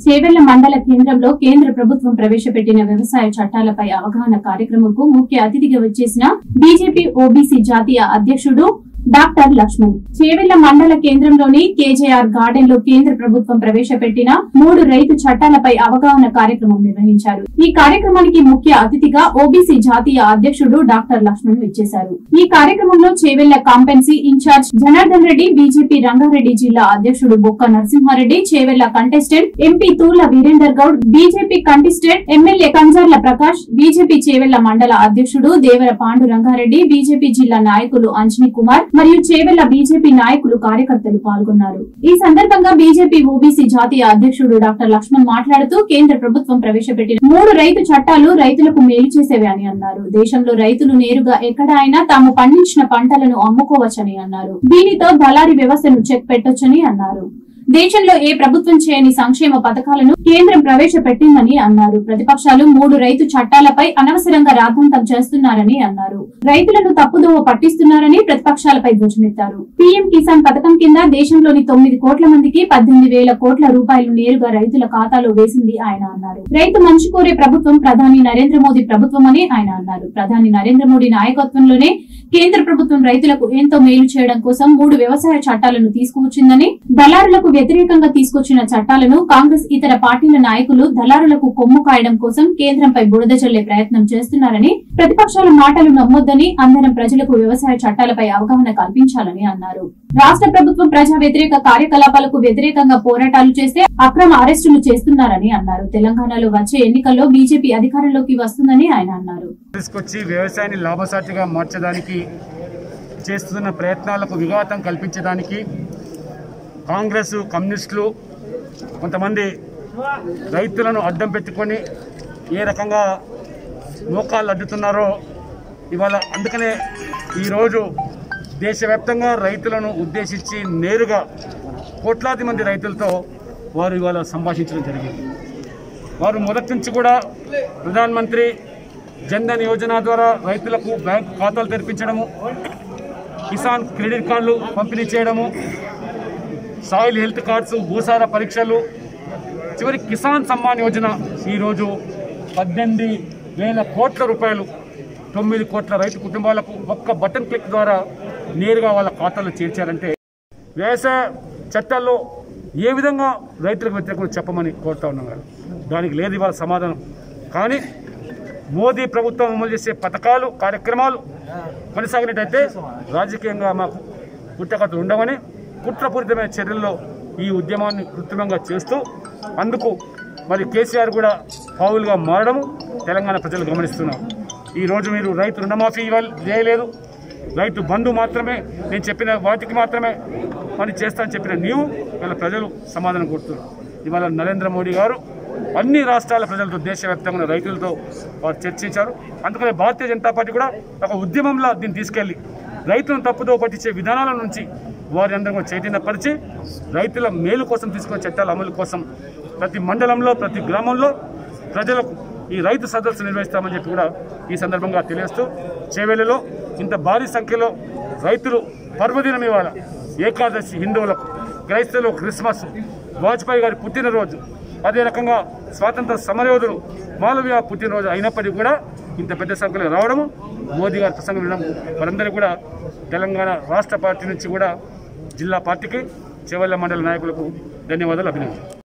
చేవెళ్ల మండల కేంద్రంలో కేంద్ర ప్రభుత్వం ప్రవేశపెట్టిన వ్యవసాయ చట్టాలపై అవగాహన కార్యక్రమంకు ముఖ్య అతిథిగా వచ్చేసిన బీజేపీ ఓబీసీ జాతీయ అధ్యక్షుడు డాక్టర్ లక్ష్మణ్ చేవెళ్ల మండల కేంద్రంలోని కేజేఆర్ గార్డెన్ లో కేంద్ర ప్రభుత్వం ప్రవేశపెట్టిన మూడు రైతు చట్టాలపై అవగాహన కార్యక్రమం నిర్వహించారు ఈ కార్యక్రమానికి ముఖ్య అతిథిగా ఓబీసీ జాతీయ అధ్యక్షుడు డాక్టర్ లక్ష్మణ్ ఇచ్చేశారు ఈ కార్యక్రమంలో చేవెళ్ల కాంపెన్సీ ఇన్ఛార్జ్ జనార్దన్ రెడ్డి బీజేపీ రంగారెడ్డి జిల్లా అధ్యక్షుడు Bokka Narasimha Reddy Chevella contestant MP Turla Veerender Goud BJP contestant MLA Kanjarla Prakash BJP Chevella మండల అధ్యక్షుడు దేవర పాండు రంగారెడ్డి బీజేపీ జిల్లా నాయకులు అంజనీ కుమార్ మరియు చేవెళ్ల బీజేపీ నాయకులు కార్యకర్తలు పాల్గొన్నారు ఈ సందర్భంగా బీజేపీ ఓబీసీ జాతీయ అధ్యక్షుడు డాక్టర్ లక్ష్మణ్ మాట్లాడుతూ కేంద్ర ప్రభుత్వం ప్రవేశపెట్టిన మూడు రైతు చట్టాలు రైతులకు మేలు చేసేవి అని అన్నారు దేశంలో రైతులు నేరుగా ఎక్కడ అయినా తాము పండించిన పంటలను అమ్ముకోవచ్చని అన్నారు దీనితో దళారీ వ్యవస్థను చెక్ పెట్టొచ్చని అన్నారు దేశంలో ఏ ప్రభుత్వం చేయని సంక్షేమ పథకాలను కేంద్రం ప్రవేశపెట్టిందని అన్నారు ప్రతిపక్షాలు మూడు రైతు చట్టాలపై అనవసరంగా రాద్ధాంతం చేస్తున్నారని అన్నారు రైతులను తప్పుదోవ పట్టిస్తున్నారని ప్రతిపక్షాలపై ధ్వజమెత్తారు పీఎం కిసాన్ పథకం కింద దేశంలోని తొమ్మిది కోట్ల మందికి పద్దెనిమిది వేల కోట్ల రూపాయలు నేరుగా రైతుల ఖాతాలో వేసింది ఆయన అన్నారు రైతు మంచి కోరే ప్రభుత్వం ప్రధాని నరేంద్ర మోదీ ప్రభుత్వం అని ఆయన అన్నారు ప్రధాని నరేంద్ర మోడీ నాయకత్వంలోనే కేంద్ర ప్రభుత్వం రైతులకు ఎంతో మేలు చేయడం కోసం మూడు వ్యవసాయ చట్టాలను తీసుకువచ్చిందని దళారులకు వ్యతిరేకంగా తీసుకొచ్చిన చట్టాలను కాంగ్రెస్ ఇతర పార్టీల నాయకులు దళారులకు కొమ్ము కాయడం కోసం కేంద్రంపై బురద చల్లే ప్రయత్నం చేస్తున్నారని ప్రతిపక్షాల మాటలు నమ్మొద్దని అందరం ప్రజలకు వ్యవసాయ చట్టాలపై అవగాహన కల్పించాలని అన్నారు రాష్ట్ర ప్రభుత్వం ప్రజా వ్యతిరేక కార్యకలాపాలకు వ్యతిరేకంగా పోరాటాలు చేస్తే అక్రమ అరెస్టులు చేస్తున్నారని అన్నారు తెలంగాణలో వచ్చే ఎన్నికల్లో బీజేపీ అధికారంలోకి వస్తుందని ఆయన అన్నారు తీసుకొచ్చి వ్యవసాయాన్ని లాభసాటిగా మార్చడానికి చేస్తున్న ప్రయత్నాలకు విఘాతం కల్పించడానికి కాంగ్రెస్ కమ్యూనిస్టులు కొంతమంది రైతులను అడ్డం పెట్టుకొని ఏ రకంగా మోకాళ్ళు అడ్డుతున్నారో ఇవాళ అందుకనే ఈరోజు దేశవ్యాప్తంగా రైతులను ఉద్దేశించి నేరుగా కోట్లాది మంది రైతులతో వారు ఇవాళ సంభాషించడం జరిగింది వారు మొదటి నుంచి కూడా ప్రధానమంత్రి జన్ధన్ యోజన ద్వారా రైతులకు బ్యాంకు ఖాతాలు తెరిపించడము కిసాన్ క్రెడిట్ కార్డులు పంపిణీ చేయడము సాయిల్ హెల్త్ కార్డ్స్ భూసార పరీక్షలు చివరి కిసాన్ సమ్మాన్ యోజన ఈరోజు పద్దెనిమిది వేల కోట్ల రూపాయలు తొమ్మిది కోట్ల రైతు కుటుంబాలకు ఒక్క బటన్ క్లిక్ ద్వారా నేరుగా వాళ్ళ ఖాతాలో చేర్చారంటే వ్యవసాయ చట్టాల్లో ఏ విధంగా రైతులకు వ్యతిరేకంగా చెప్పమని కోరుతా ఉన్నాం కదా దానికి లేదు ఇవాళ సమాధానం కానీ మోదీ ప్రభుత్వం అమలు చేసే పథకాలు కార్యక్రమాలు కొనసాగినట్టయితే రాజకీయంగా మాకు పుట్టకథలు ఉండవని కుట్రపూరితమైన చర్యల్లో ఈ ఉద్యమాన్ని కృత్రిమంగా చేస్తూ అందుకు మరి కేసీఆర్ కూడా పావులుగా మారడము తెలంగాణ ప్రజలు గమనిస్తున్నారు ఈరోజు మీరు రైతు రుణమాఫీ ఇవ్వాలి చేయలేదు రైతు బంధు మాత్రమే నేను చెప్పిన వాటికి మాత్రమే పని చేస్తానని చెప్పిన నీవు ఇవాళ ప్రజలు సమాధానం కొడుతున్నారు ఇవాళ నరేంద్ర మోడీ గారు అన్ని రాష్ట్రాల ప్రజలతో దేశవ్యాప్తంగా ఉన్న రైతులతో వారు చర్చించారు అందుకనే భారతీయ జనతా పార్టీ కూడా ఒక ఉద్యమంలా దీన్ని తీసుకెళ్లి రైతులను తప్పుదో పట్టించే విధానాల నుంచి వారి అందరం కూడా చైతన్యపరిచి రైతుల మేలు కోసం తీసుకునే చట్టాల అమలు కోసం ప్రతి మండలంలో ప్రతి గ్రామంలో ప్రజలకు ఈ రైతు సదస్సు నిర్వహిస్తామని చెప్పి కూడా ఈ సందర్భంగా తెలియజేస్తూ చేవెళ్లలో ఇంత భారీ సంఖ్యలో రైతులు పర్వదినం ఇవాళ ఏకాదశి హిందువులకు క్రైస్తవులు క్రిస్మస్ వాజ్పేయి గారి పుట్టినరోజు అదే రకంగా స్వాతంత్ర సమరయోధులు మాలవ్య పుట్టినరోజు అయినప్పటికీ కూడా ఇంత పెద్ద సంఖ్యలో రావడము మోదీ గారి ప్రసంగం వినడం వారందరికీ కూడా తెలంగాణ రాష్ట్ర పార్టీ నుంచి కూడా జిల్లా పార్టీకి చెవెళ్ల మండల నాయకులకు ధన్యవాదాలు అభినందనలు